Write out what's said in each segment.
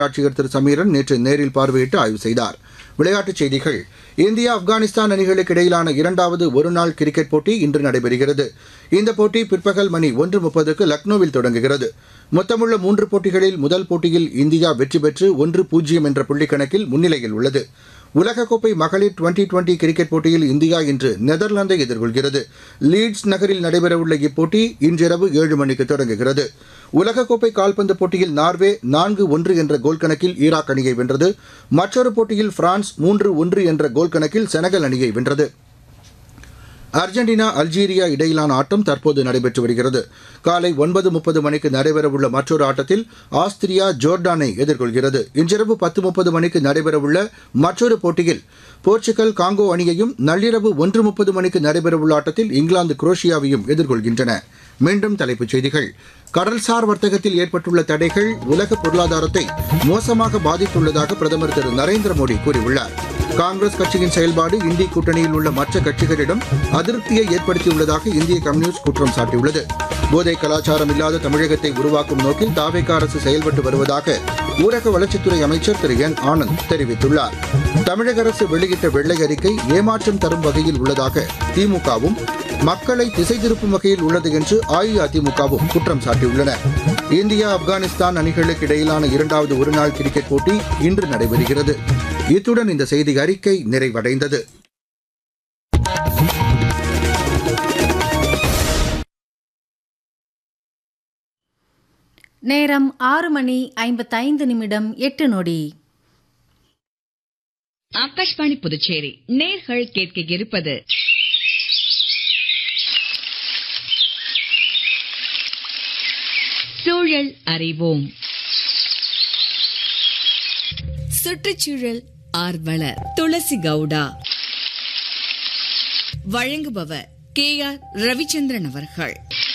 ஆட்சியர் திரு சமீரன் நேற்று நேரில் பார்வையிட்டு ஆய்வு செய்தார் விளையாட்டுச் செய்திகள் இந்தியா ஆப்கானிஸ்தான் அணிகளுக்கு இடையிலான இரண்டாவது ஒருநாள் கிரிக்கெட் போட்டி இன்று நடைபெறுகிறது இந்த போட்டி பிற்பகல் மணி ஒன்று முப்பதுக்கு லக்னோவில் தொடங்குகிறது மொத்தமுள்ள மூன்று போட்டிகளில் முதல் போட்டியில் இந்தியா வெற்றி பெற்று ஒன்று பூஜ்ஜியம் என்ற புள்ளிக்கணக்கில் முன்னிலையில் உள்ளது உலகக்கோப்பை மகளிர் டுவெண்டி டுவெண்டி கிரிக்கெட் போட்டியில் இந்தியா இன்று நெதர்லாந்தை எதிர்கொள்கிறது லீட்ஸ் நகரில் நடைபெறவுள்ள இப்போட்டி இன்றிரவு ஏழு மணிக்கு தொடங்குகிறது உலகக்கோப்பை கால்பந்து போட்டியில் நார்வே நான்கு ஒன்று என்ற கோல் கணக்கில் ஈராக் அணியை வென்றது மற்றொரு போட்டியில் பிரான்ஸ் மூன்று ஒன்று என்ற கோல் கணக்கில் செனகல் அணியை வென்றது அர்ஜென்டினா அல்ஜீரியா இடையிலான ஆட்டம் தற்போது நடைபெற்று வருகிறது காலை ஒன்பது முப்பது மணிக்கு நடைபெறவுள்ள மற்றொரு ஆட்டத்தில் ஆஸ்திரியா ஜோர்டானை எதிர்கொள்கிறது இன்றிரவு பத்து முப்பது மணிக்கு நடைபெறவுள்ள மற்றொரு போட்டியில் போர்ச்சுகல் காங்கோ அணியையும் நள்ளிரவு ஒன்று முப்பது மணிக்கு நடைபெறவுள்ள ஆட்டத்தில் இங்கிலாந்து குரோஷியாவையும் எதிர்கொள்கின்றன மீண்டும் தலைப்புச் செய்திகள் கடல்சார் வர்த்தகத்தில் ஏற்பட்டுள்ள தடைகள் உலக பொருளாதாரத்தை மோசமாக பாதித்துள்ளதாக பிரதமர் திரு நரேந்திர மோடி கூறியுள்ளார் காங்கிரஸ் கட்சியின் செயல்பாடு இந்திய கூட்டணியில் உள்ள மற்ற கட்சிகளிடம் அதிருப்தியை ஏற்படுத்தியுள்ளதாக இந்திய கம்யூனிஸ்ட் குற்றம் சாட்டியுள்ளது போதை கலாச்சாரம் இல்லாத தமிழகத்தை உருவாக்கும் நோக்கில் தாவேக அரசு செயல்பட்டு வருவதாக ஊரக வளர்ச்சித்துறை அமைச்சர் திரு என் ஆனந்த் தெரிவித்துள்ளார் தமிழக அரசு வெளியிட்ட வெள்ளை அறிக்கை ஏமாற்றம் தரும் வகையில் உள்ளதாக திமுகவும் மக்களை திசை திருப்பும் வகையில் உள்ளது என்று அஇஅதிமுகவும் குற்றம் சாட்டியுள்ளன இந்தியா ஆப்கானிஸ்தான் அணிகளுக்கு இடையிலான இரண்டாவது ஒருநாள் கிரிக்கெட் போட்டி இன்று நடைபெறுகிறது இத்துடன் இந்த செய்தி அறிக்கை நிறைவடைந்தது நேரம் ஆறு மணி ஐம்பத்தைந்து நிமிடம் எட்டு நொடி ஆகாஷ்வாணி புதுச்சேரி நேர்கள் கேட்க இருப்பது சூழல் அறிவோம் சுற்றுச்சூழல் ஆர்வலர் துளசி கவுடா வழங்குபவர் கே ஆர் ரவிச்சந்திரன் அவர்கள்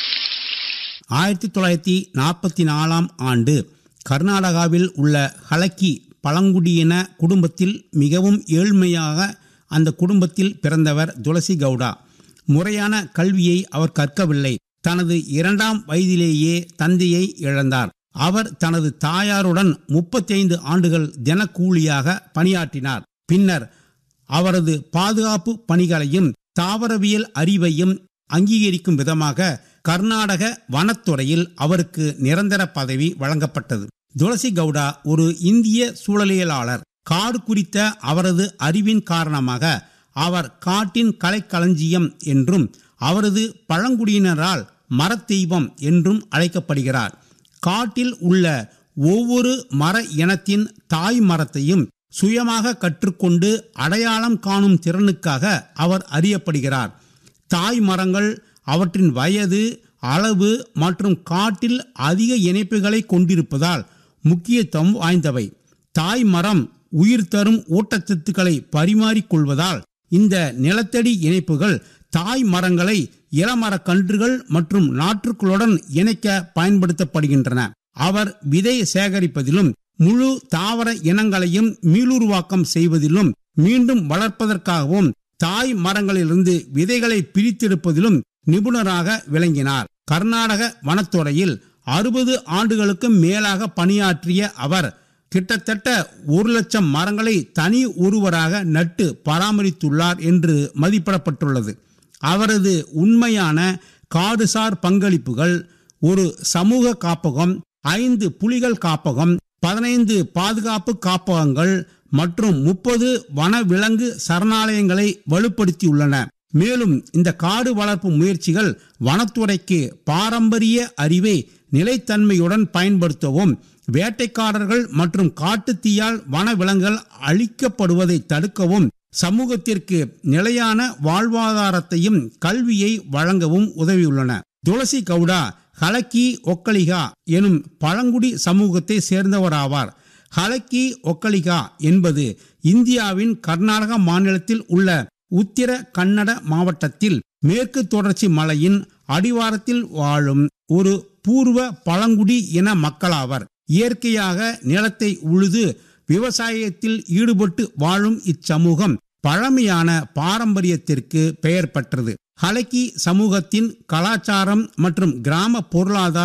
ஆயிரத்தி தொள்ளாயிரத்தி நாற்பத்தி நாலாம் ஆண்டு கர்நாடகாவில் உள்ள ஹலக்கி பழங்குடியின குடும்பத்தில் மிகவும் ஏழ்மையாக அந்த குடும்பத்தில் பிறந்தவர் துளசி கவுடா முறையான கல்வியை அவர் கற்கவில்லை தனது இரண்டாம் வயதிலேயே தந்தையை இழந்தார் அவர் தனது தாயாருடன் முப்பத்தைந்து ஆண்டுகள் தினக்கூலியாக பணியாற்றினார் பின்னர் அவரது பாதுகாப்பு பணிகளையும் தாவரவியல் அறிவையும் அங்கீகரிக்கும் விதமாக கர்நாடக வனத்துறையில் அவருக்கு நிரந்தர பதவி வழங்கப்பட்டது துளசி கவுடா ஒரு இந்திய சூழலியலாளர் காடு குறித்த அவரது அறிவின் காரணமாக அவர் காட்டின் கலைக்களஞ்சியம் என்றும் அவரது பழங்குடியினரால் மரத்தெய்வம் என்றும் அழைக்கப்படுகிறார் காட்டில் உள்ள ஒவ்வொரு மர இனத்தின் தாய் மரத்தையும் சுயமாக கற்றுக்கொண்டு அடையாளம் காணும் திறனுக்காக அவர் அறியப்படுகிறார் தாய் மரங்கள் அவற்றின் வயது அளவு மற்றும் காட்டில் அதிக இணைப்புகளை கொண்டிருப்பதால் முக்கியத்துவம் வாய்ந்தவை தாய் மரம் உயிர் தரும் ஊட்டச்சத்துக்களை பரிமாறிக்கொள்வதால் இந்த நிலத்தடி இணைப்புகள் தாய் மரங்களை இளமரக் கன்றுகள் மற்றும் நாற்றுக்களுடன் இணைக்க பயன்படுத்தப்படுகின்றன அவர் விதை சேகரிப்பதிலும் முழு தாவர இனங்களையும் மீளுருவாக்கம் செய்வதிலும் மீண்டும் வளர்ப்பதற்காகவும் தாய் மரங்களிலிருந்து விதைகளை பிரித்தெடுப்பதிலும் நிபுணராக விளங்கினார் கர்நாடக வனத்துறையில் அறுபது ஆண்டுகளுக்கும் மேலாக பணியாற்றிய அவர் கிட்டத்தட்ட ஒரு லட்சம் மரங்களை தனி ஒருவராக நட்டு பராமரித்துள்ளார் என்று மதிப்பிடப்பட்டுள்ளது அவரது உண்மையான காடுசார் பங்களிப்புகள் ஒரு சமூக காப்பகம் ஐந்து புலிகள் காப்பகம் பதினைந்து பாதுகாப்பு காப்பகங்கள் மற்றும் முப்பது வனவிலங்கு சரணாலயங்களை வலுப்படுத்தியுள்ளன மேலும் இந்த காடு வளர்ப்பு முயற்சிகள் வனத்துறைக்கு பாரம்பரிய அறிவை நிலைத்தன்மையுடன் பயன்படுத்தவும் வேட்டைக்காரர்கள் மற்றும் காட்டுத்தீயால் வனவிலங்குகள் அழிக்கப்படுவதை தடுக்கவும் சமூகத்திற்கு நிலையான வாழ்வாதாரத்தையும் கல்வியை வழங்கவும் உதவியுள்ளன துளசி கவுடா ஹலக்கி ஒக்கலிகா எனும் பழங்குடி சமூகத்தை சேர்ந்தவராவார் ஹலக்கி ஒக்கலிகா என்பது இந்தியாவின் கர்நாடக மாநிலத்தில் உள்ள உத்திர கன்னட மாவட்டத்தில் மேற்கு தொடர்ச்சி மலையின் அடிவாரத்தில் வாழும் ஒரு பூர்வ பழங்குடி இன மக்களாவர் இயற்கையாக நிலத்தை உழுது விவசாயத்தில் ஈடுபட்டு வாழும் இச்சமூகம் பழமையான பாரம்பரியத்திற்கு பெயர் பெற்றது ஹலக்கி சமூகத்தின் கலாச்சாரம் மற்றும் கிராம பொருளாதாரம்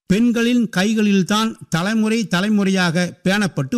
பெண்களின் கைகளில்தான் தலைமுறை தலைமுறையாக பேணப்பட்டு